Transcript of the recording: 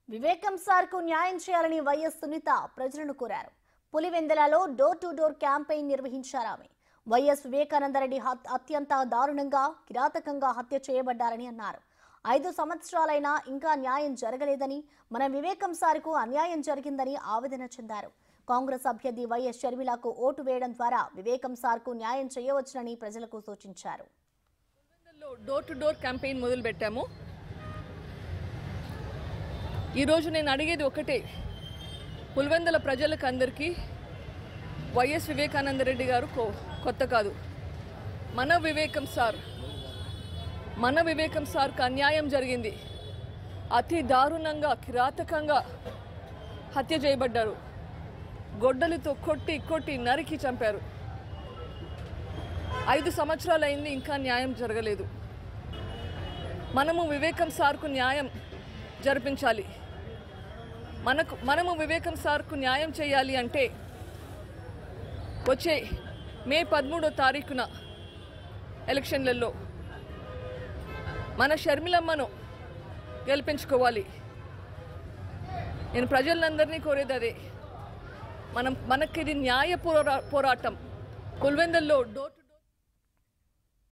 వివేకం సార్కు న్యాయం చేయాలని వైఎస్ సునీత ప్రజలను కోరారు పులివెందలలో డోర్ టు డోర్ క్యాంపెయిన్ నిర్వహించారు ఆమె వైఎస్ వివేకానందరెడ్డి హత్- అత్యంత దారుణంగా కిరాతకంగా హత్య చేయబడ్డారని అన్నారు ఐదు సంవత్సరాలైనా ఇంకా న్యాయం జరగలేదని మన వివేకం సార్కు అన్యాయం జరిగిందని ఆవేదన చెందారు కాంగ్రెస్ అభ్యర్థి వైఎస్ షర్మిలకు ఓటు వేయడం ద్వారా వివేకం సార్కు న్యాయం చేయవచ్చునని ప్రజలకు సూచించారు లో డోర్ టు డోర్ క్యాంపెయిన్ మొదలు పెట్టాము ఈరోజు నేను అడిగేది ఒకటే పులివెందుల ప్రజలకు అందరికీ వైఎస్ వివేకానంద రెడ్డి గారు కొ- కొత్త కాదు మన వివేకం సార్ మన వివేకం సార్కు అన్యాయం జరిగింది అతి దారుణంగా కిరాతకంగా హత్య చేయబడ్డారు గొడ్డలితో కొట్టి కొట్టి నరికి చంపారు ఐదు సంవత్సరాలైంది ఇంకా న్యాయం జరగలేదు మనము వివేకం సార్కు న్యాయం జరిపించాలి మనకు మనము వివేకం సార్కు న్యాయం చేయాలి అంటే వచ్చే మే పదమూడో తారీఖున ఎలక్షన్లలో మన షర్మిలమ్మను గెలిపించుకోవాలి నేను ప్రజలందరినీ కోరేది అదే మనం మనకి ఇది న్యాయ పోరా పోరాటం పులివెందుల్లో డోర్ టు